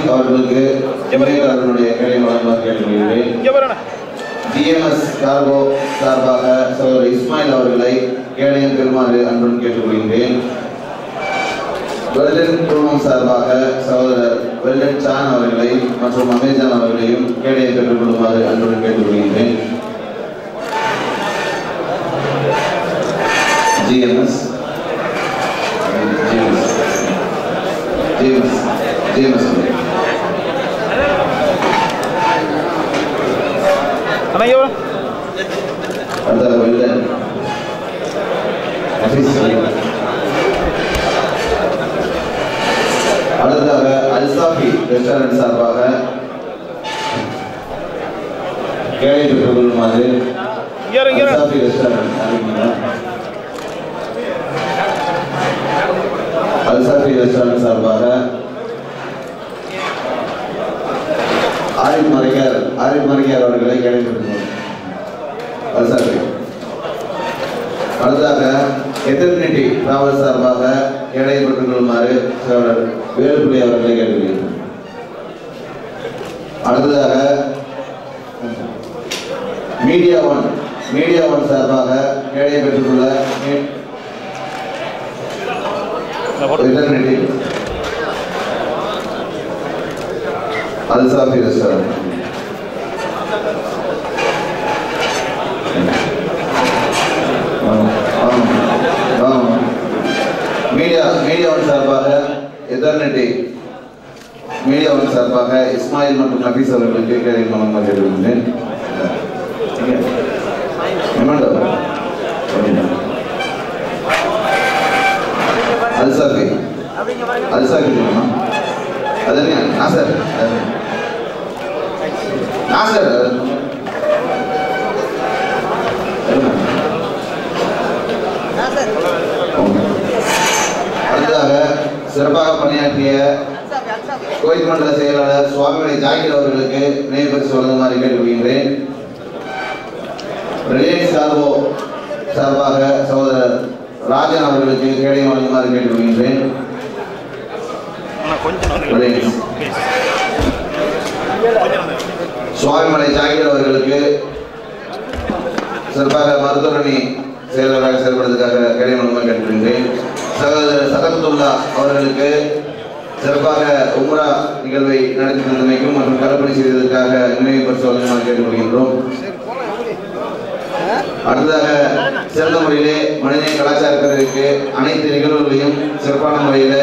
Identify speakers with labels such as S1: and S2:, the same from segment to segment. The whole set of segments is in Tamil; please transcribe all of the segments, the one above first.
S1: அவர்களுக்கு இமயக்காரனுடைய கேள்வி வழங்குமாறு கேட்டுக்கொள்கிறேன்
S2: இங்கே வரண்ணா
S1: டிஎம்எஸ் கார்கோ சார்பாக சகோதரர் இஸ்மாயில் அவர்களை கேடயம் பெறுமாறு அன்புடன் கேட்டுக்கொள்கின்றேன் வெல்டன் குழுமம் சார்பாக சகோதரர் வெல்டன் சான் அவர்களை மற்றும் அமேசான் அவர்களையும் கேடயம் பெற்றுக் கொள்ளுமாறு அன்புடன் கேட்டுக்கொள்கின்றேன் ஜிஎம்எஸ் ஜிஎம்எஸ் ஜிஎம்எஸ் ஜிஎம்எஸ்
S2: அண்ணா இங்கே வரேன்
S1: அடுத்த வெல்டன் நஃபீஸ் அடுத்ததாக அல்சாஃபி ரெஸ்டாரண்ட் சார்பாக கேள்வி பெற்றுக் கொள்ளுமாறு
S2: இங்கே வரேன் இங்கே வரேன்
S1: அல்சாஃபி ரெஸ்டாரண்ட் அறிவிங்க அல்சாஃபி ரெஸ்டாரண்ட் சார்பாக ஆரிஃப் மறைக்கார் ஆரிஃப் மறைக்கார் அவர்களை கேள்வி பெற்றுக் கொள்ளும் அல்சாஃபி அடுத்ததாக எதிர்நிட்டி டிராவல் சார்பாக எடையை பெற்றுக் கொள்ளுமாறு சகோதரர் வேலுப்பிள்ளை அவர்களை கேட்டுக்கொள்கிறேன் அடுத்ததாக மீடியா ஒன் மீடியா ஒன் சார்பாக எடையை பெற்றுக்கொள்ள மீ-
S2: நான் போட்டு
S1: எதிர்நிட்டி அல்சாஃபி ரெஸ்டாரண்ட் மீடியா மீடியா ஒன் சார்பாக எதர்நெட்டி மீடியா ஒன் சார்பாக இஸ்மாயில் மற்றும் நபீஸ் அவர்களுக்கு கேள்வி மூலமாக கேட்டுக்கொண்டேன் அல்சாஃபி அல்சாஃபி தெரியுமா அதனே நாசர் நாசர் அடுத்ததாக சிறப்பாக பணியாற்றிய கோயில் மண்டல செயலாளர் சுவாமிமணி ஜாகிர் அவர்களுக்கு நினைவு பரிசு வழங்குமாறு கேட்டுக்கொள்கின்றேன் ரிலையன்ஸ் கார்கோ சார்பாக சகோதரர் ராஜன் அவர்களுக்கு கேடயம் வழங்குமாறு கேட்டுக்கொள்கின்றேன்
S2: அண்ணா கொஞ்சம் வந்து
S1: ரிலையன்ஸ் சுவாமிமலை ஜாகிர் அவர்களுக்கு சிறப்பாக மருத்துவரணி செயலராக செயல்படுவதற்காக கடிதமாக கேட்டுக்கொள்கிறேன் சகோதரர் சதகத்துல்லா அவர்களுக்கு சிறப்பாக உம்ரா நிகழ்வை நடத்தி தந்தமைக்கும் மற்றும் கலப்பணி செய்ததற்காக நினைவு பரிசு வழங்குமாறு கேட்டுக்கொள்கின்றோம் அடுத்ததாக சிறந்த முறையிலே மனித கலாச்சார கல்விக்கு அனைத்து நிகழ்வுகளையும் சிறப்பான முறையில்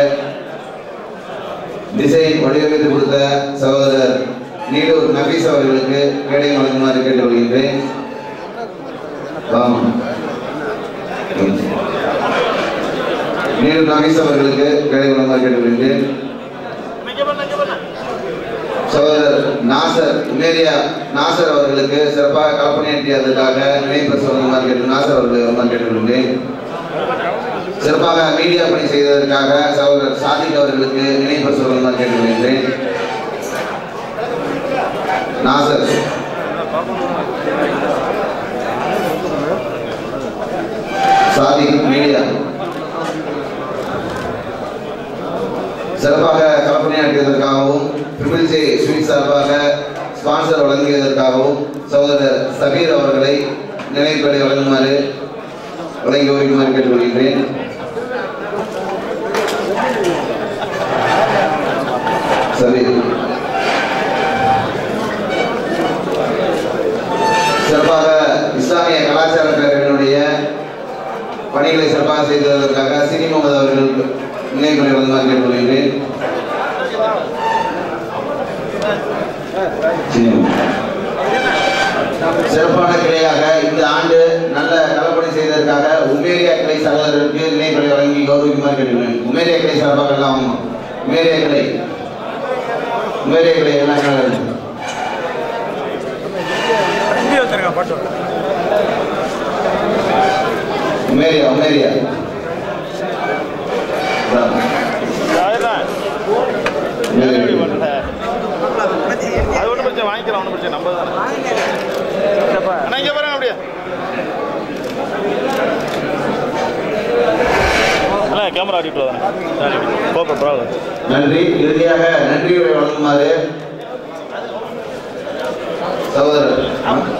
S1: டிசைன் வடிவமைத்து கொடுத்த சகோதரர் நீலூர் நபீஸ் அவர்களுக்கு கேடயம் வழங்குமாறு கேட்டுக்கொள்கின்றேன் ஆமாம். நீலூர் நபீஸ் அவர்களுக்கு கேடயம் வழங்குமாறு கேட்டுக்கொள்கின்றேன் சகோதரர் நாசர் உமேரியா நாசர் அவர்களுக்கு சிறப்பாக கலப்பணியாற்றியதற்காக நினைவு பரிசு வழங்குமாறு கேட்டு நாசர் அவர்களை வருமாறு கேட்டுக்கொள்கிறேன் சிறப்பாக மீடியா பணி செய்ததற்காக சகோதரர் சாதிக் அவர்களுக்கு நினைவு பரிசு வழங்குமாறு கேட்டுக்கொள்கிறேன் நாசர் சாதிக் மீடியா சிறப்பாக கலப்பணியாற்றியதற்காகவும் ட்ரிபிள் ஜே ஸ்வீட் சார்பாக ஸ்பான்சர் வழங்கியதற்காகவும் சகோதரர் சபீர் அவர்களை நினைவுகளை வழங்குமாறு வழங்கி வருமாறு கேட்டுக்கொள்கின்றேன் சபீர் சிறப்பாக இஸ்லாமிய கலாச்சார பேரவையினுடைய பணிகளை சிறப்பாக செய்ததற்காக சினி முகமது அவர்கள் நினைவுகளை வழங்குமாறு கேட்டுக்கொள்கிறேன் சினி முகமது. சிறப்பான கிளையாக இந்த ஆண்டு நல்ல களப்பணி செய்ததற்காக உமேரியா கிளை சகோதரருக்கு நினைவுகளை வழங்கி கௌரவிக்குமாறு கேட்டுக்கிறேன் உமேரியா கிளை சார்பாக எல்லாம் வாங்கணும். உமேரியா கிளை உமேரியா கிளை எல்லாம் எல்லாம் இருக்கு.
S2: இங்கே வச்சிருக்கேன் பாட்டு
S1: உமேரியா உமேரியா அதான்.
S2: அதுதான்
S1: உமேரியா
S2: எப்படி
S1: கிளை.
S2: பண்ணுற அது ஒன்றும் பிரச்சனை வாங்கிக்கலாம் ஒன்றும் பிரச்சனை நம்ம தானே அண்ணா இங்கே பாருங்க அப்படியே அண்ணா அதான் கேமரா ஆடிட்டு வரேன் கோப்பா ப்ராப்ளம்
S1: நன்றி இறுதியாக நன்றியுரை வழங்குமாறு சகோதரர்